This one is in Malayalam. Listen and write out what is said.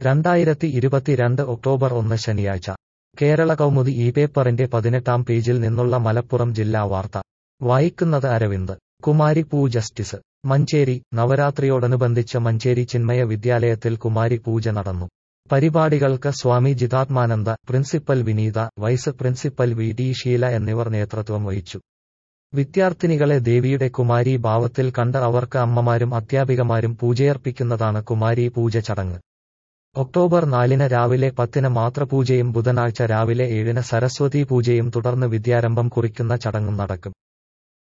രണ്ടായിരത്തി ഇരുപത്തിരണ്ട് ഒക്ടോബർ ഒന്ന് ശനിയാഴ്ച കേരള കൗമുദി ഈ പേപ്പറിന്റെ പതിനെട്ടാം പേജിൽ നിന്നുള്ള മലപ്പുറം ജില്ലാ വാർത്ത വായിക്കുന്നത് അരവിന്ദ് കുമാരി പൂ ജസ്റ്റിസ് മഞ്ചേരി നവരാത്രിയോടനുബന്ധിച്ച് മഞ്ചേരി ചിന്മയ വിദ്യാലയത്തിൽ കുമാരി പൂജ നടന്നു പരിപാടികൾക്ക് Swami Jitatmananda principal Vineetha vice principal V D Sheela എന്നിവർ നേതൃത്വം വഹിച്ചു വിദ്യാർത്ഥിനികളെ ദേവിയുടെ കുമാരി ഭാവത്തിൽ കണ്ട് അവർക്ക് അമ്മമാരും അധ്യാപികമാരും പൂജയർപ്പിക്കുന്നതാണ് കുമാരി പൂജ ചടങ്ങ് ഒക്ടോബർ നാലിന് രാവിലെ പത്തിന് മാത്രപൂജയും ബുധനാഴ്ച രാവിലെ ഏഴിന് സരസ്വതി പൂജയും തുടർന്ന് വിദ്യാരംഭം കുറിക്കുന്ന ചടങ്ങും നടക്കും